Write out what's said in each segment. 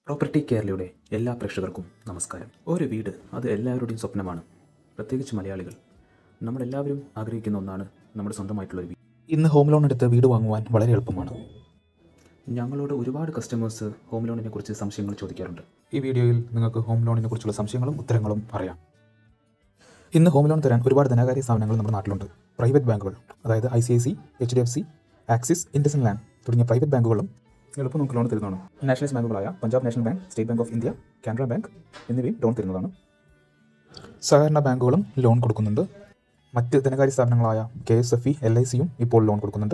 property കേരളയുടെ എല്ലാ പ്രേക്ഷകർക്കും നമസ്കാരം ഒരു വീട് അത് എല്ലാവരുടെയും സ്വപ്നമാണ് പ്രത്യേകിച്ച് മലയാളികൾ നമ്മളെല്ലാവരും ആഗ്രഹിക്കുന്ന ഒന്നാണ് നമ്മുടെ സ്വന്തമായിട്ടുള്ള ഒരു വീട് ഇന്ന് ഹോം ലോൺ എടുത്ത് വീട് വാങ്ങുവാൻ വളരെ എളുപ്പമാണ് ഞങ്ങളോട് ഒരുപാട് കസ്റ്റമേഴ്സ് ഹോം ലോണിനെ കുറിച്ച് സംശയങ്ങൾ ചോദിക്കാറുണ്ട് ഈ വീഡിയോയിൽ നിങ്ങൾക്ക് ഹോം ലോണിനെ കുറിച്ചുള്ള സംശയങ്ങളും ഉത്തരങ്ങളും അറിയാം ഇന്ന് ഹോം ലോൺ തരാൻ ഒരുപാട് ധനകാര്യ സ്ഥാപനങ്ങൾ നമ്മുടെ നാട്ടിലുണ്ട് പ്രൈവറ്റ് ബാങ്കുകൾ അതായത് I C I C H D F C Axis IndusInd തുടങ്ങിയ പ്രൈവറ്റ് ബാങ്കുകളും എളുപ്പം നമുക്ക് ലോൺ തരുന്നതാണ് നാഷണലൈസ് ബാങ്കുകളായ Punjab national bank state bank of India Canara bank എന്നിവയും ലോൺ തരുന്നതാണ് സഹകരണ ബാങ്കുകളും ലോൺ കൊടുക്കുന്നുണ്ട് മറ്റ് ധനകാര്യ സ്ഥാപനങ്ങളായ K S F E L I സിയും ഇപ്പോൾ ലോൺ കൊടുക്കുന്നുണ്ട്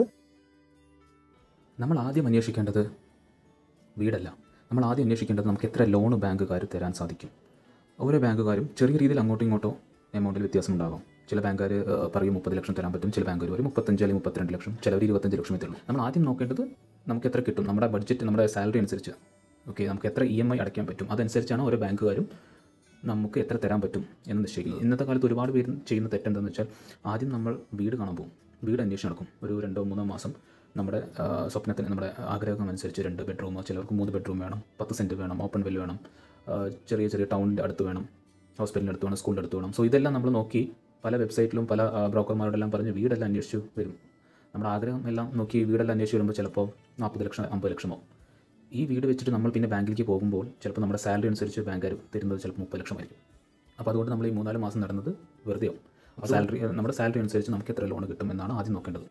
നമ്മൾ ആദ്യം അന്വേഷിക്കേണ്ടത് വീടല്ല നമ്മൾ ആദ്യം അന്വേഷിക്കേണ്ടത് നമുക്ക് എത്ര ലോൺ ബാങ്കുകാർ തരാൻ സാധിക്കും ഓരോ ബാങ്കുകാരും ചെറിയ രീതിയിൽ അങ്ങോട്ടും ഇങ്ങോട്ടോ എമൗണ്ടിൽ വ്യത്യാസം ഉണ്ടാകും ചില ബാങ്കുകാർ പറയും മുപ്പത് ലക്ഷം തരാൻ പറ്റും ചില ബാങ്കുകാർ ഒരു മുപ്പത്തഞ്ച് അല്ലെങ്കിൽ മുപ്പത്തിരണ്ട് ലക്ഷം ചിലവർ ഇരുപത്തഞ്ച് ലക്ഷം തരുള്ളൂ നമ്മൾ ആദ്യം നോക്കേണ്ടത് നമുക്ക് എത്ര കിട്ടും നമ്മുടെ ബഡ്ജറ്റ് നമ്മുടെ സാലറി അനുസരിച്ച് ഓക്കെ നമുക്ക് എത്ര ഇ എം ഐ അടയ്ക്കാൻ പറ്റും അതനുസരിച്ചാണ് ഓരോ ബാങ്കുകാരും നമുക്ക് എത്ര തരാൻ പറ്റും എന്ന് നിശ്ചയിക്കും ഇന്നത്തെ കാലത്ത് ഒരുപാട് പേര് ചെയ്യുന്ന തെറ്റെന്താണെന്ന് വെച്ചാൽ ആദ്യം നമ്മൾ വീട് കാണാൻ പോകും വീട് അന്വേഷണം നടക്കും ഒരു രണ്ടോ മൂന്നോ മാസം നമ്മുടെ ആ, സ്വപ്നത്തിന് നമ്മുടെ ആഗ്രഹം അനുസരിച്ച് രണ്ട് ബെഡ്റൂമോ ചിലർക്ക് മൂന്ന് ബെഡ്റൂം വേണം പത്ത് സെൻറ്റ് വേണം ഓപ്പൺ വെൽ വേണം ആ, ചെറിയ ചെറിയ ടൗണിൻ്റെ അടുത്ത് വേണം ഹോസ്പിറ്റലിൻ്റെ അടുത്ത് വേണം സ്കൂളിൻ്റെ അടുത്ത് വേണം സോ ഇതെല്ലാം നമ്മൾ നോക്കി പല വെബ്സൈറ്റിലും പല ആ, ബ്രോക്കർമാരോടെല്ലാം പറഞ്ഞ് വീടെല്ലാം അന്വേഷിച്ചു വരും നമ്മുടെ ആഗ്രഹം എല്ലാം നോക്കി വീടെല്ലാം അന്വേഷിച്ച് വരുമ്പോൾ ചിലപ്പോൾ നാൽപ്പത് ലക്ഷം അമ്പത് ലക്ഷമോ ഈ വീട് വെച്ചിട്ട് നമ്മൾ പിന്നെ ബാങ്കിലേക്ക് പോകുമ്പോൾ ചിലപ്പോൾ നമ്മുടെ സാലറി അനുസരിച്ച് ബാങ്കുകാർ തരുന്നത് ചിലപ്പോൾ മുപ്പത് ലക്ഷമായിരിക്കും അപ്പോൾ അതുകൊണ്ട് നമ്മൾ ഈ മൂന്നാല് മാസം നടന്നത് വെറുതെയാവും അപ്പോൾ സാലറി നമ്മുടെ സാലറി അനുസരിച്ച് നമുക്ക് എത്ര ലോൺ കിട്ടും എന്നാണ് ആദ്യം നോക്കേണ്ടത്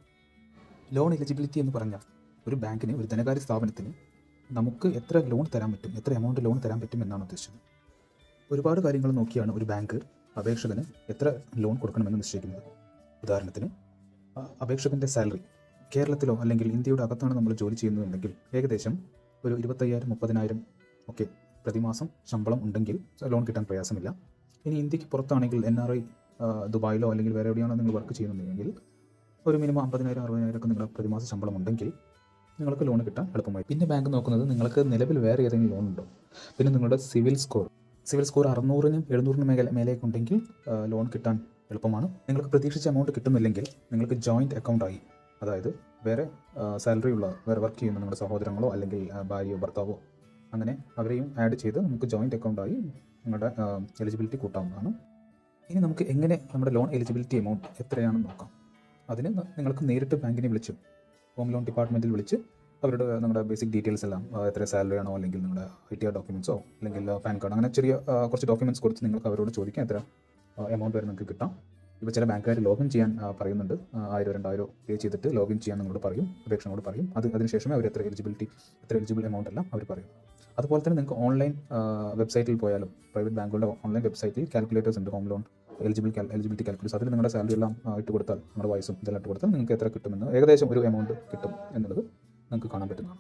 ലോൺ എലിജിബിലിറ്റി എന്ന് പറഞ്ഞാൽ ഒരു ബാങ്കിന് ഒരു ധനകാര്യ സ്ഥാപനത്തിന് നമുക്ക് എത്ര ലോൺ തരാൻ പറ്റും എത്ര എമൗണ്ട് ലോൺ തരാൻ പറ്റും എന്നാണ് ഉദ്ദേശിച്ചത് ഒരുപാട് കാര്യങ്ങൾ നോക്കിയാണ് ഒരു ബാങ്ക് അപേക്ഷകന് എത്ര ലോൺ കൊടുക്കണമെന്ന് നിശ്ചയിക്കുന്നത് ഉദാഹരണത്തിന് ആ അപേക്ഷകൻ്റെ സാലറി കേരളത്തിലോ അല്ലെങ്കിൽ ഇന്ത്യയുടെ അകത്താണ് നമ്മൾ ജോലി ചെയ്യുന്നതെങ്കിൽ ഏകദേശം ഒരു ഇരുപത്തയ്യായിരം മുപ്പതിനായിരം ഒക്കെ പ്രതിമാസം ശമ്പളം ഉണ്ടെങ്കിൽ ലോൺ കിട്ടാൻ പ്രയാസമില്ല ഇനി ഇന്ത്യക്ക് പുറത്താണെങ്കിൽ എൻ ആർ ഐ ദുബായിലോ അല്ലെങ്കിൽ വേറെ എവിടെയാണോ നിങ്ങൾ വർക്ക് ചെയ്യുന്നുണ്ടെങ്കിൽ ഒരു മിനിമം അമ്പതിനായിരം അറുപതിനായിരം ഒക്കെ നിങ്ങളുടെ പ്രതിമാസ ശമ്പളം ഉണ്ടെങ്കിൽ നിങ്ങൾക്ക് ലോൺ കിട്ടാൻ എളുപ്പമായി പിന്നെ ബാങ്ക് നോക്കുന്നത് നിങ്ങൾക്ക് നിലവിൽ വേറെ ഏതെങ്കിലും ലോൺ ഉണ്ടോ പിന്നെ നിങ്ങളുടെ സിവിൽ സ്കോർ സിവിൽ സ്കോർ അറുന്നൂറിനും എഴുന്നൂറിനും മേലെ മേലേക്ക് ഉണ്ടെങ്കിൽ ആ, ലോൺ കിട്ടാൻ എളുപ്പമാണ് നിങ്ങൾക്ക് പ്രതീക്ഷിച്ച എമൗണ്ട് കിട്ടുന്നില്ലെങ്കിൽ നിങ്ങൾക്ക് ജോയിൻറ്റ് അക്കൗണ്ട് ആയി അതായത് വേറെ സാലറി ഉള്ള വേറെ വർക്ക് ചെയ്യുന്ന നിങ്ങളുടെ സഹോദരങ്ങളോ അല്ലെങ്കിൽ ആ, ഭാര്യയോ ഭർത്താവോ അങ്ങനെ അവരെയും ആഡ് ചെയ്ത് നമുക്ക് ജോയിൻറ്റ് അക്കൗണ്ടായി നിങ്ങളുടെ എലിജിബിലിറ്റി കൂട്ടാവുന്നതാണ് ഇനി നമുക്ക് എങ്ങനെ നമ്മുടെ ലോൺ എലിജിബിലിറ്റി എമൗണ്ട് എത്രയാണെന്ന് നോക്കാം അതിന് ന- നിങ്ങൾക്ക് നേരിട്ട് ബാങ്കിനെ വിളിച്ച് ഹോം ലോൺ ഡിപ്പാർട്ട്മെൻറ്റിൽ വിളിച്ച് അവരുടെ നിങ്ങളുടെ ബേസിക് ഡീറ്റെയിൽസ് എല്ലാം ആ, എത്ര സാലറി ആണോ അല്ലെങ്കിൽ നിങ്ങളുടെ ഐ ടി ആർ ഡോക്യുമെൻസോ അല്ലെങ്കിൽ പാൻ കാർഡ് അങ്ങനെ ചെറിയ ആ, കുറച്ച് ഡോക്യുമെൻറ്റ്സ് കൊടുത്ത് നിങ്ങൾക്ക് അവരോട് ചോദിക്കാം എത്ര എമൗണ്ട് വരെ നിങ്ങൾക്ക് കിട്ടാം ഇപ്പോൾ ചില ബാങ്കുകാർ ലോഗിൻ ചെയ്യാൻ ആ, പറയുന്നുണ്ട് ആ, ആയിരം രണ്ടായിരം പേ ചെയ്തിട്ട് ലോഗിൻ ചെയ്യാൻ നിങ്ങളോട് പറയും അപേക്ഷനോട് പറയും അത് അതിനുശേഷമേ അവർ എത്ര എലിജിബിലിറ്റി എത്ര എലിജിബിൾ എമൗണ്ട് എല്ലാം അവർ പറയും അതുപോലെ തന്നെ നിങ്ങൾക്ക് ഓൺലൈൻ വെബ്സൈറ്റിൽ പോയാലും പ്രൈവറ്റ് ബാങ്കുകളുടെ ഓൺലൈൻ വെബ്സൈറ്റിൽ കാൽക്കുലേറ്റേഴ്സ് ഉണ്ട് home loan eligible eligibility calculator അതിൽ നിങ്ങളുടെ സാലറി എല്ലാം ആ, ഇട്ട് കൊടുത്താൽ നിങ്ങളുടെ വയസ്സും ഇതെല്ലാം ഇട്ട് കൊടുത്താൽ നിങ്ങൾക്ക് എത്ര കിട്ടുമെന്ന് ഏകദേശം ഒരു എമൗണ്ട് കിട്ടും എന്നുള്ളത് നിങ്ങൾക്ക് കാണാൻ പറ്റുന്നതാണ്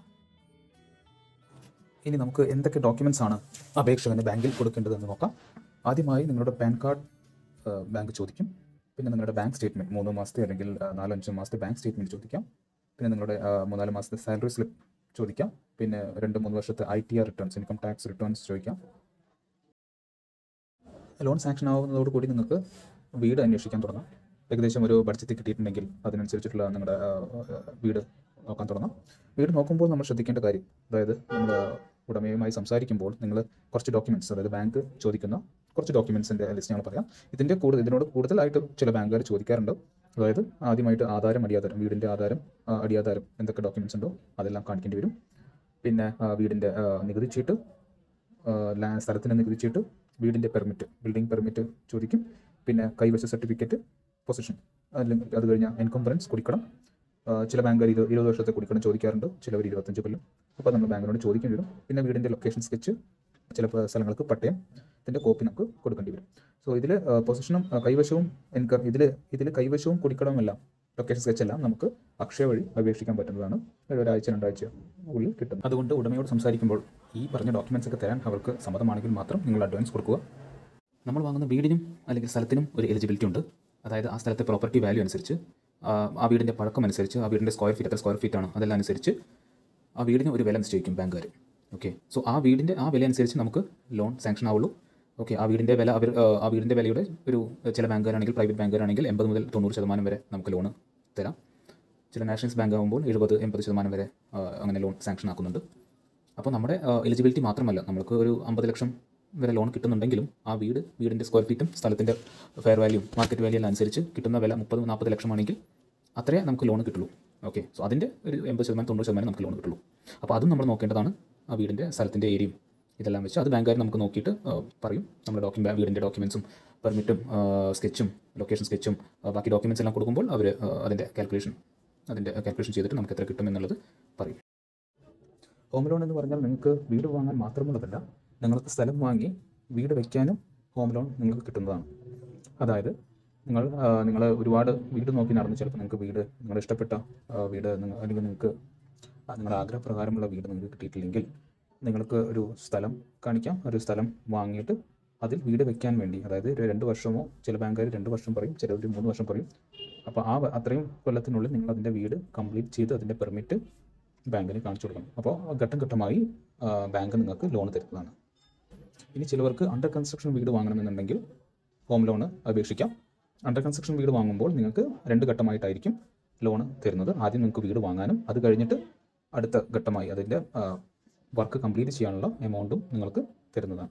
ഇനി നമുക്ക് എന്തൊക്കെ ഡോക്യുമെൻറ്റ്സ് ആണ് അപേക്ഷകന് ബാങ്കിൽ കൊടുക്കേണ്ടതെന്ന് നോക്കാം ആദ്യമായി നിങ്ങളുടെ പാൻ കാർഡ് ബാങ്ക് ചോദിക്കും പിന്നെ നിങ്ങളുടെ ബാങ്ക് സ്റ്റേറ്റ്മെൻറ്റ് മൂന്ന് മാസത്തെ അല്ലെങ്കിൽ ആ, നാലോ അഞ്ചോ മാസത്തെ ബാങ്ക് സ്റ്റേറ്റ്മെൻറ്റ് ചോദിക്കാം പിന്നെ നിങ്ങളുടെ ആ, മൂന്നാല് മാസത്തെ സാലറി സ്ലിപ്പ് ചോദിക്കാം പിന്നെ രണ്ട് മൂന്ന് വർഷത്തെ I T R returns income tax returns ചോദിക്കാം ലോൺ സാങ്ഷൻ ആവുന്നതോടുകൂടി നിങ്ങൾക്ക് വീട് അന്വേഷിക്കാൻ തുടങ്ങാം ഏകദേശം ഒരു ബഡ്ജറ്റ് കിട്ടിയിട്ടുണ്ടെങ്കിൽ അതിനനുസരിച്ചിട്ടുള്ള നിങ്ങളുടെ ആ, ആ, വീട് നോക്കാൻ തുടങ്ങാം വീട് നോക്കുമ്പോൾ നമ്മൾ ശ്രദ്ധിക്കേണ്ട കാര്യം അതായത് നമ്മൾ ഉടമയുമായി സംസാരിക്കുമ്പോൾ നിങ്ങൾ കുറച്ച് ഡോക്യുമെൻറ്റ്സ് അതായത് ബാങ്ക് ചോദിക്കുന്ന കുറച്ച് ഡോക്യുമെൻറ്റ്സിൻ്റെ ലിസ്റ്റ് ഞങ്ങൾ പറയാം ഇതിൻ്റെ കൂടുതൽ ഇതിനോട് കൂടുതലായിട്ട് ചില ബാങ്കുകാർ ചോദിക്കാറുണ്ട് അതായത് ആദ്യമായിട്ട് ആധാരം അടിയാധാരം വീടിൻ്റെ ആധാരം ആ, അടിയാധാരം എന്തൊക്കെ ഡോക്യുമെൻറ്റ്സ് ഉണ്ടോ അതെല്ലാം കാണിക്കേണ്ടി വരും പിന്നെ ആ, വീടിൻ്റെ ആ, നികുതി ചീട്ട് ആ, ലാ- സ്ഥലത്തിൻ്റെ നികുതി ചീട്ട് വീടിൻ്റെ പെർമിറ്റ് ബിൽഡിംഗ് പെർമിറ്റ് ചോദിക്കും പിന്നെ കൈവശ സർട്ടിഫിക്കറ്റ് പൊസിഷൻ അല്ലെങ്കിൽ അത് കഴിഞ്ഞാൽ എൻകംബറൻസ് കുടിക്കണം ആ, ചില ബാങ്കുകാർ ഇത് ഇരുപത് വർഷത്തെ കുടിക്കണം ചോദിക്കാറുണ്ട് ചിലവർ ഇരുപത്തഞ്ച് കൊല്ലം അപ്പോൾ നമ്മൾ ബാങ്കിനോട് ചോദിക്കേണ്ടി വരും പിന്നെ വീടിൻ്റെ ലൊക്കേഷൻ സ്കെച്ച് ചില പ- സ്ഥലങ്ങൾക്ക് പട്ടയം ഇതിൻ്റെ കോപ്പി നമുക്ക് കൊടുക്കേണ്ടി വരും സോ ഇതിൽ പൊസിഷനും ആ, കൈവശവും എൻകം ഇതിൽ ഇതിൽ കൈവശവും കുടിക്കടവുമെല്ലാം ലൊക്കേഷൻ സ്കെച്ച് എല്ലാം നമുക്ക് അക്ഷയ വഴി അപേക്ഷിക്കാൻ പറ്റുന്നതാണ് ഒരു ഒരാഴ്ച രണ്ടാഴ്ച ഉള്ളിൽ കിട്ടും അതുകൊണ്ട് ഉടമയോട് സംസാരിക്കുമ്പോൾ ഈ പറഞ്ഞ ഡോക്യുമെൻറ്റ്സ് ഒക്കെ തരാൻ അവർക്ക് സമ്മതമാണെങ്കിൽ മാത്രം നിങ്ങൾ അഡ്വാൻസ് കൊടുക്കുക നമ്മൾ വാങ്ങുന്ന വീടിനും അല്ലെങ്കിൽ സ്ഥലത്തിനും ഒരു എലിജിബിലിറ്റി ഉണ്ട് അതായത് ആ സ്ഥലത്തെ പ്രോപ്പർട്ടി വാല്യൂ അനുസരിച്ച് ആ, ആ വീടിൻ്റെ പഴക്കം അനുസരിച്ച് ആ വീടിൻ്റെ സ്ക്വയർ ഫീറ്റ് എത്ര സ്ക്വയർ ഫീറ്റ് ആണ് അതെല്ലാം അനുസരിച്ച് ആ വീടിന് ഒരു വില നിശ്ചയിക്കും ബാങ്കുകാർ ഓക്കെ സോ ആ വീടിൻ്റെ ആ വില അനുസരിച്ച് നമുക്ക് ലോൺ സാങ്ഷൻ ആവുള്ളൂ ഓക്കെ ആ വീടിൻ്റെ വില അവർ ആ, ആ വീടിൻ്റെ വിലയുടെ ഒരു ചില ബാങ്കുകാരാണെങ്കിൽ പ്രൈവറ്റ് ബാങ്കുകാരാണെങ്കിൽ എൺപത് മുതൽ തൊണ്ണൂറ് ശതമാനം വരെ നമുക്ക് ലോൺ തരാം ചില നാഷണൽസ് ബാങ്ക് ആകുമ്പോൾ എഴുപത് എൺപത് ശതമാനം വരെ ആ, അങ്ങനെ ലോൺ സാങ്ഷൻ ആക്കുന്നുണ്ട് അപ്പോൾ നമ്മുടെ എലിജിബിലിറ്റി മാത്രമല്ല നമുക്ക് ഒരു അമ്പത് ലക്ഷം വരെ ലോൺ കിട്ടുന്നുണ്ടെങ്കിലും ആ വീട് വീടിൻ്റെ സ്ക്വയർ ഫീറ്റും സ്ഥലത്തിൻ്റെ ഫെയർ വാല്യൂ മാർക്കറ്റ് വാല്യൂ എല്ലാം അനുസരിച്ച് കിട്ടുന്ന വില മുപ്പത് നാൽപ്പത് ലക്ഷമാണെങ്കിൽ അത്രേ നമുക്ക് ലോൺ കിട്ടുള്ളൂ ഓക്കെ സോ അതിൻ്റെ ഒരു എൺപത് ശതമാനം തൊണ്ണൂറ് ശതമാനം നമുക്ക് ലോൺ കിട്ടുള്ളൂ അപ്പോൾ അതും നമ്മൾ നോക്കേണ്ടതാണ് ആ വീടിൻ്റെ സ്ഥലത്തിൻ്റെ ഏരിയയും ഇതെല്ലാം വെച്ച് അത് ബാങ്കുകാർ നമുക്ക് നോക്കിയിട്ട് ആ, പറയും നമ്മുടെ ഡോക്യുമെൻ്റ് വീടിൻ്റെ ഡോക്യുമെൻസും പെർമിറ്റും സ്കെച്ചും ലൊക്കേഷൻ സ്കെച്ചും ബാക്കി ഡോക്യുമെൻറ്റ്സ് എല്ലാം കൊടുക്കുമ്പോൾ അവർ അതിൻ്റെ കാൽക്കുലേഷൻ അതിൻ്റെ കാൽക്കുലേഷൻ ചെയ്തിട്ട് നമുക്ക് എത്ര കിട്ടും എന്നുള്ളത് പറയും ഹോം ലോൺ എന്ന് പറഞ്ഞാൽ നിങ്ങൾക്ക് വീട് വാങ്ങാൻ മാത്രമുള്ളതല്ല നിങ്ങൾക്ക് സ്ഥലം വാങ്ങി വീട് വയ്ക്കാനും ഹോം ലോൺ നിങ്ങൾക്ക് കിട്ടുന്നതാണ് അതായത് നിങ്ങൾ നിങ്ങൾ ഒരുപാട് വീട് നോക്കി നടന്ന് ചിലപ്പോൾ നിങ്ങൾക്ക് വീട് നിങ്ങളുടെ ഇഷ്ടപ്പെട്ട ആ, വീട് നിങ്ങൾ അല്ലെങ്കിൽ നിങ്ങൾക്ക് ആ, നിങ്ങളുടെ ആഗ്രഹപ്രകാരമുള്ള വീട് നിങ്ങൾക്ക് കിട്ടിയിട്ടില്ലെങ്കിൽ നിങ്ങൾക്ക് ഒരു സ്ഥലം കാണിക്കാം ഒരു സ്ഥലം വാങ്ങിയിട്ട് അതിൽ വീട് വെക്കാൻ വേണ്ടി അതായത് ഒരു രണ്ട് വർഷമോ ചില ബാങ്കുകാർ രണ്ട് വർഷം പറയും ചിലർ ഒരു മൂന്ന് വർഷം പറയും അപ്പോൾ ആ വ- അത്രയും കൊല്ലത്തിനുള്ളിൽ നിങ്ങൾ അതിൻ്റെ വീട് കംപ്ലീറ്റ് ചെയ്ത് അതിൻ്റെ പെർമിറ്റ് ബാങ്കിന് കാണിച്ചു കൊടുക്കണം അപ്പോൾ ഘട്ടം ഘട്ടമായി ആ, ബാങ്ക് നിങ്ങൾക്ക് ലോൺ തരുന്നതാണ് ഇനി ചിലവർക്ക് അണ്ടർ കൺസ്ട്രക്ഷൻ വീട് വാങ്ങണമെന്നുണ്ടെങ്കിൽ ഹോം ലോണ് അപേക്ഷിക്കാം അണ്ടർ കൺസ്ട്രക്ഷൻ വീട് വാങ്ങുമ്പോൾ നിങ്ങൾക്ക് രണ്ട് ഘട്ടമായിട്ടായിരിക്കും ലോൺ തരുന്നത് ആദ്യം നിങ്ങൾക്ക് വീട് വാങ്ങാനും അത് കഴിഞ്ഞിട്ട് അടുത്ത ഘട്ടമായി അതിൻ്റെ വർക്ക് കംപ്ലീറ്റ് ചെയ്യാനുള്ള എമൗണ്ടും നിങ്ങൾക്ക് തരുന്നതാണ്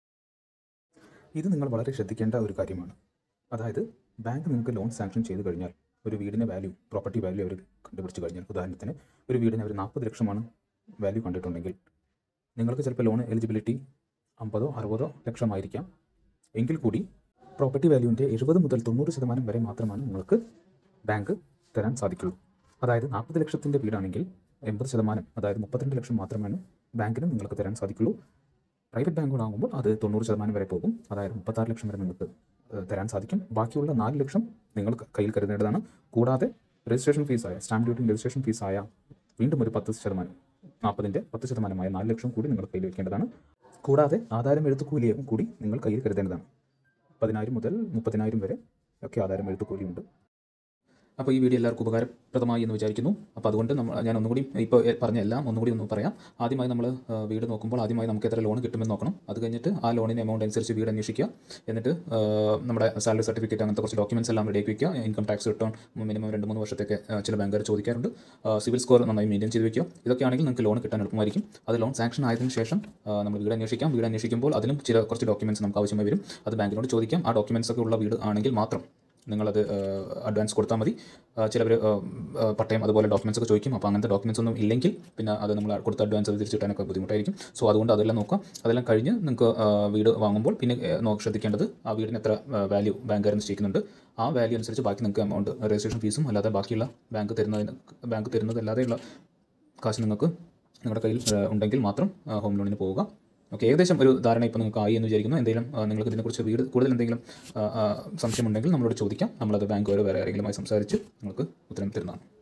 ഇത് നിങ്ങൾ വളരെ ശ്രദ്ധിക്കേണ്ട ഒരു കാര്യമാണ് അതായത് ബാങ്ക് നിങ്ങൾക്ക് ലോൺ സാങ്ഷൻ ചെയ്ത് കഴിഞ്ഞാൽ ഒരു വീടിൻ്റെ വാല്യൂ പ്രോപ്പർട്ടി വാല്യൂ അവർ കണ്ടുപിടിച്ച് കഴിഞ്ഞാൽ ഉദാഹരണത്തിന് ഒരു വീടിന് അവർ നാൽപ്പത് ലക്ഷമാണ് വാല്യൂ കണ്ടിട്ടുണ്ടെങ്കിൽ നിങ്ങൾക്ക് ചിലപ്പോൾ ലോൺ എലിജിബിലിറ്റി അമ്പതോ അറുപതോ ലക്ഷമായിരിക്കാം എങ്കിൽ കൂടി പ്രോപ്പർട്ടി വാല്യൂവിൻ്റെ എഴുപത് മുതൽ തൊണ്ണൂറ് ശതമാനം വരെ മാത്രമാണ് നിങ്ങൾക്ക് ബാങ്ക് തരാൻ സാധിക്കുള്ളൂ അതായത് നാൽപ്പത് ലക്ഷത്തിൻ്റെ വീടാണെങ്കിൽ എൺപത് ശതമാനം അതായത് മുപ്പത്തിരണ്ട് ലക്ഷം മാത്രമാണ് ബാങ്കിന് നിങ്ങൾക്ക് തരാൻ സാധിക്കുള്ളൂ പ്രൈവറ്റ് ബാങ്കുകളാകുമ്പോൾ അത് തൊണ്ണൂറ് ശതമാനം വരെ പോകും അതായത് മുപ്പത്താറ് ലക്ഷം വരെ നിങ്ങൾക്ക് ഏഹ്, തരാൻ സാധിക്കും ബാക്കിയുള്ള നാല് ലക്ഷം നിങ്ങൾ ക- കയ്യിൽ കരുതേണ്ടതാണ് കൂടാതെ രജിസ്ട്രേഷൻ ഫീസായ സ്റ്റാമ്പ് ഡ്യൂട്ടി രജിസ്ട്രേഷൻ ഫീസായ വീണ്ടും ഒരു പത്ത് ശതമാനം നാൽപ്പതിൻ്റെ പത്ത് ശതമാനമായ നാല് ലക്ഷം കൂടി നിങ്ങൾ കയ്യിൽ വെക്കേണ്ടതാണ് കൂടാതെ ആധാരം എഴുത്തുകൂലിയും കൂടി നിങ്ങൾ കയ്യിൽ കരുതേണ്ടതാണ് പതിനായിരം മുതൽ മുപ്പതിനായിരം വരെ ഒക്കെ ആധാരം എഴുത്തുകൂലിയുണ്ട് അപ്പോൾ ഈ വീഡിയോ എല്ലാവർക്കും ഉപകാരപ്രദമായി എന്ന് വിചാരിക്കുന്നു അപ്പോൾ അതുകൊണ്ട് നമ്മൾ ഞാൻ ഒന്നുകൂടി ഇപ്പോൾ പറഞ്ഞ എല്ലാം ഒന്നുകൂടി ഒന്ന് പറയാം ആദ്യമായി നമ്മൾ ആ, വീട് നോക്കുമ്പോൾ ആദ്യമായി നമുക്ക് എത്ര ലോൺ കിട്ടുമെന്ന് നോക്കണം അത് കഴിഞ്ഞിട്ട് ആ ലോണിൻ്റെ എമൗണ്ട് അനുസരിച്ച് വീട് അന്വേഷിക്കുക എന്നിട്ട് ആ, നമ്മുടെ സാലറി സർട്ടിഫിക്കറ്റ് അങ്ങനത്തെ കുറച്ച് ഡോക്യുമെൻറ്റ്സ് എല്ലാം റെഡിയാക്കി വയ്ക്കുക ഇൻകം ടാക്സ് റിട്ടേൺ മിനിമം രണ്ട് മൂന്ന് വർഷത്തേക്ക് ആ, ചില ബാങ്കുകാർ ചോദിക്കാറുണ്ട് സിവിൽ സ്കോർ നന്നായി മെയിൻറ്റെയിൻ ചെയ്ത് വയ്ക്കുക ഇതൊക്കെയാണെങ്കിൽ നിങ്ങൾക്ക് ലോൺ കിട്ടാൻ എളുപ്പമായിരിക്കും അത് ലോൺ സാങ്ഷൻ ആയതിനു ശേഷം ആ, നമ്മൾ വീട് അന്വേഷിക്കാം വീട് അന്വേഷിക്കുമ്പോൾ അതിലും ചില കുറച്ച് ഡോക്യുമെൻറ്റ്സ് നമുക്ക് ആവശ്യമായി വരും അത് ബാങ്കിനോട് ചോദിക്കാം ആ ഡോക്യുമെൻറ്റ്സ് ഒക്കെ ഉള്ള വീട് ആണെങ്കിൽ മാത്രം നിങ്ങളത് അഡ്വാൻസ് കൊടുത്താൽ മതി ചിലവർ പട്ടയം അതുപോലെ ഡോക്യുമെൻറ്റ്സ് ഒക്കെ ചോദിക്കും അപ്പോൾ അങ്ങനത്തെ ഡോക്യുമെൻറ്റ്സ് ഒന്നും ഇല്ലെങ്കിൽ പിന്നെ അത് നമ്മൾ കൊടുത്ത അഡ്വാൻസ് അത് തിരിച്ചു കിട്ടാനൊക്കെ ബുദ്ധിമുട്ടായിരിക്കും സോ അതുകൊണ്ട് അതെല്ലാം നോക്കാം അതെല്ലാം കഴിഞ്ഞ് നിങ്ങൾക്ക് ആ, വീട് വാങ്ങുമ്പോൾ പിന്നെ ഏ, നോക്ക് ശ്രദ്ധിക്കേണ്ടത് ആ വീടിന് എത്ര വാല്യൂ ബാങ്കുകാർ നിശ്ചയിക്കുന്നുണ്ട് ആ വാല്യൂ അനുസരിച്ച് ബാക്കി നിങ്ങൾക്ക് എമൗണ്ട് രജിസ്ട്രേഷൻ ഫീസും അല്ലാതെ ബാക്കിയുള്ള ബാങ്ക് തരുന്നതിന് ബാങ്ക് തരുന്നത് അല്ലാതെയുള്ള കാശ് നിങ്ങൾക്ക് നിങ്ങളുടെ കയ്യിൽ ആ, ഉണ്ടെങ്കിൽ മാത്രം ആ, ഹോം ലോണിന് പോവുക ഓക്കെ ഏകദേശം ഒരു ധാരണ ഇപ്പോൾ നിങ്ങൾക്ക് ആയി എന്ന് വിചാരിക്കുന്നു എന്തെങ്കിലും ആ, നിങ്ങൾക്ക് ഇതിനെക്കുറിച്ച് വീട് കൂടുതൽ എന്തെങ്കിലും ആ, ആ, സംശയമുണ്ടെങ്കിൽ നമ്മളോട് ചോദിക്കാം നമ്മളത് ബാങ്കുകാരോ വേറെ ആരെങ്കിലുമായി സംസാരിച്ച് നിങ്ങൾക്ക് ഉത്തരം തരുന്നതാണ്